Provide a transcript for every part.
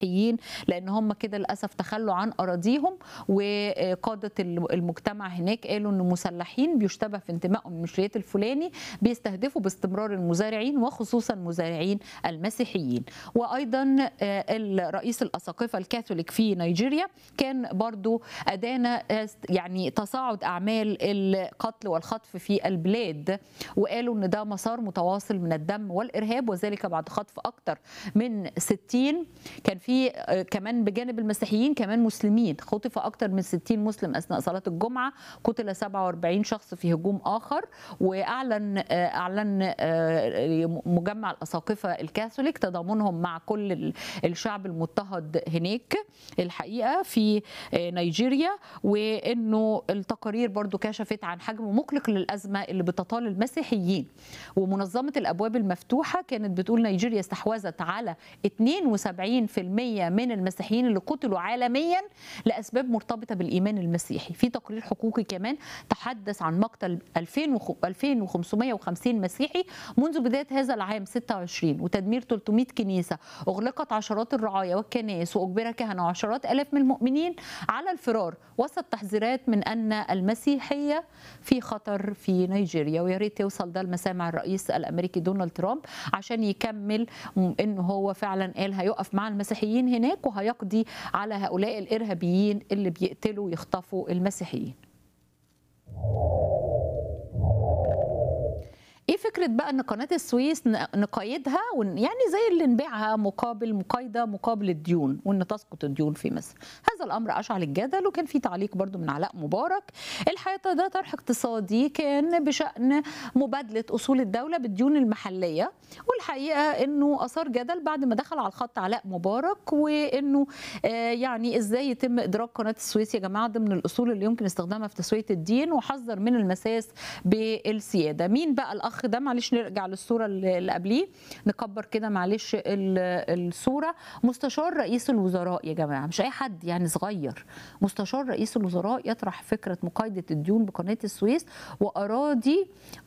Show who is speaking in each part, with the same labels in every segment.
Speaker 1: المسيحيين لان هم كده للاسف تخلوا عن اراضيهم وقاده المجتمع هناك قالوا ان مسلحين بيشتبه في انتمائهم للمشريات الفلاني بيستهدفوا باستمرار المزارعين وخصوصا مزارعين المسيحيين وايضا الرئيس الاساقفه الكاثوليك في نيجيريا كان برضو ادانا يعني تصاعد اعمال القتل والخطف في البلاد وقالوا ان ده مسار متواصل من الدم والارهاب وذلك بعد خطف اكثر من 60 كان في كمان بجانب المسيحيين كمان مسلمين خطف اكثر من 60 مسلم اثناء صلاه الجمعه قتل 47 شخص في هجوم اخر واعلن اعلن مجمع الاساقفه الكاثوليك تضامنهم مع كل الشعب المضطهد هناك الحقيقه في نيجيريا وانه التقارير برضو كشفت عن حجم مقلق للازمه اللي بتطال المسيحيين ومنظمه الابواب المفتوحه كانت بتقول نيجيريا استحوذت على 72% من المسيحيين اللي قتلوا عالميا لاسباب مرتبطه بالايمان المسيحي في تقرير حقوقي كمان تحدث عن مقتل 2550 مسيحي منذ بدايه هذا العام 26 وتدمير 300 كنيسه اغلقت عشرات الرعايا والكنائس واجبر كهنه وعشرات الاف من المؤمنين على الفرار وسط تحذيرات من ان المسيحيه في خطر في نيجيريا ويا ريت يوصل ده لمسامع الرئيس الامريكي دونالد ترامب عشان يكمل ان هو فعلا قال هيقف مع المسيحيين هناك وهيقضي على هؤلاء الارهابيين اللي بيقتلوا ويخطفوا المسيحيين ايه فكره بقى ان قناه السويس نقيدها يعني زي اللي نبيعها مقابل مقايضه مقابل الديون وان تسقط الديون في مصر هذا الامر اشعل الجدل وكان في تعليق برضو من علاء مبارك الحقيقه ده طرح اقتصادي كان بشان مبادله اصول الدوله بالديون المحليه والحقيقه انه اثار جدل بعد ما دخل على الخط علاء مبارك وانه آه يعني ازاي يتم ادراك قناه السويس يا جماعه ضمن الاصول اللي يمكن استخدامها في تسويه الدين وحذر من المساس بالسياده مين بقى الاخ ده معلش نرجع للصوره اللي قبليه نكبر كده معلش الصوره مستشار رئيس الوزراء يا جماعه مش اي حد يعني صغير مستشار رئيس الوزراء يطرح فكره مقايضه الديون بقناه السويس واراضي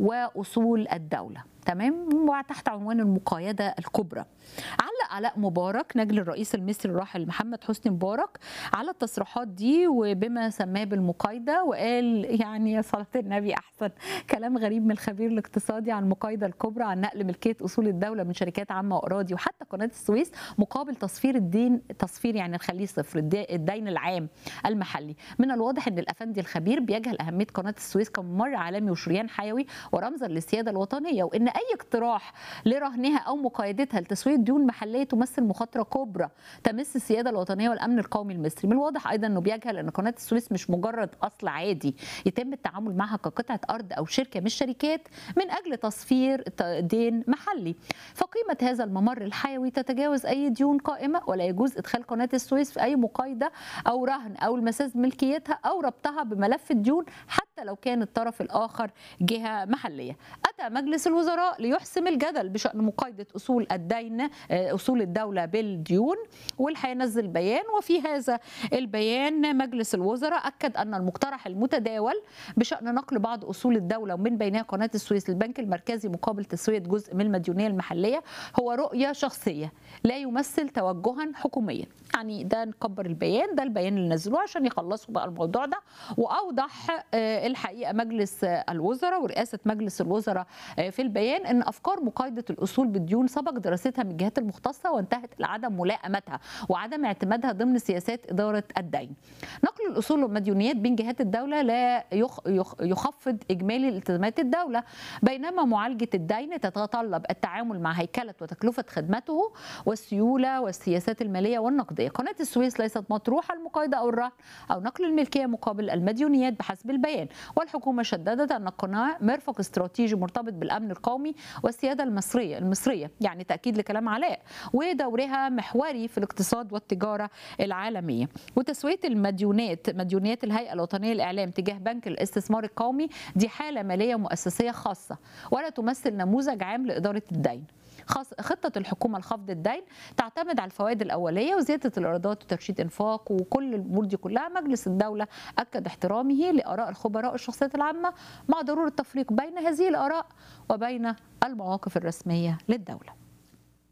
Speaker 1: واصول الدوله تمام وتحت عنوان المقايده الكبرى علق علاء مبارك نجل الرئيس المصري الراحل محمد حسني مبارك على التصريحات دي وبما سماه بالمقايده وقال يعني يا صلاه النبي احسن كلام غريب من الخبير الاقتصادي عن المقايده الكبرى عن نقل ملكيه اصول الدوله من شركات عامه واراضي وحتى قناه السويس مقابل تصفير الدين تصفير يعني نخليه صفر الدين العام المحلي من الواضح ان الافندي الخبير بيجهل اهميه قناه السويس كممر عالمي وشريان حيوي ورمزا للسياده الوطنيه وان اي اقتراح لرهنها او مقايدتها لتسويه ديون محليه تمثل مخاطره كبرى تمس السياده الوطنيه والامن القومي المصري من الواضح ايضا انه بيجهل ان قناه السويس مش مجرد اصل عادي يتم التعامل معها كقطعه ارض او شركه مش شركات من اجل تصفير دين محلي فقيمه هذا الممر الحيوي تتجاوز اي ديون قائمه ولا يجوز ادخال قناه السويس في اي مقايضه او رهن او المساس ملكيتها او ربطها بملف الديون حتى لو كان الطرف الاخر جهه محليه اتى مجلس الوزراء ليحسم الجدل بشان مقايضه اصول الدين اصول الدوله بالديون والحقيقه نزل بيان وفي هذا البيان مجلس الوزراء اكد ان المقترح المتداول بشان نقل بعض اصول الدوله ومن بينها قناه السويس للبنك المركزي مقابل تسويه جزء من المديونيه المحليه هو رؤيه شخصيه لا يمثل توجها حكوميا يعني ده نكبر البيان ده البيان اللي نزلوه عشان يخلصوا بقى الموضوع ده واوضح الحقيقه مجلس الوزراء ورئاسه مجلس الوزراء في البيان ان افكار مقايضه الاصول بالديون سبق دراستها من الجهات المختصه وانتهت لعدم ملائمتها وعدم اعتمادها ضمن سياسات اداره الدين. نقل الاصول والمديونيات بين جهات الدوله لا يخفض اجمالي التزامات الدوله بينما معالجه الدين تتطلب التعامل مع هيكله وتكلفه خدمته والسيوله والسياسات الماليه والنقديه. قناه السويس ليست مطروحه المقايضه او الرهن او نقل الملكيه مقابل المديونيات بحسب البيان والحكومه شددت ان القناه مرفق استراتيجي مرتبط بالامن القومي والسياده المصريه المصريه يعني تاكيد لكلام علاء ودورها محوري في الاقتصاد والتجاره العالميه وتسويه المديونات مديونيات الهيئه الوطنيه للاعلام تجاه بنك الاستثمار القومي دي حاله ماليه مؤسسيه خاصه ولا تمثل نموذج عام لاداره الدين خطة الحكومة لخفض الدين تعتمد على الفوائد الأولية وزيادة الإيرادات وترشيد إنفاق وكل الأمور دي كلها مجلس الدولة أكد احترامه لآراء الخبراء والشخصيات العامة مع ضرورة التفريق بين هذه الآراء وبين المواقف الرسمية للدولة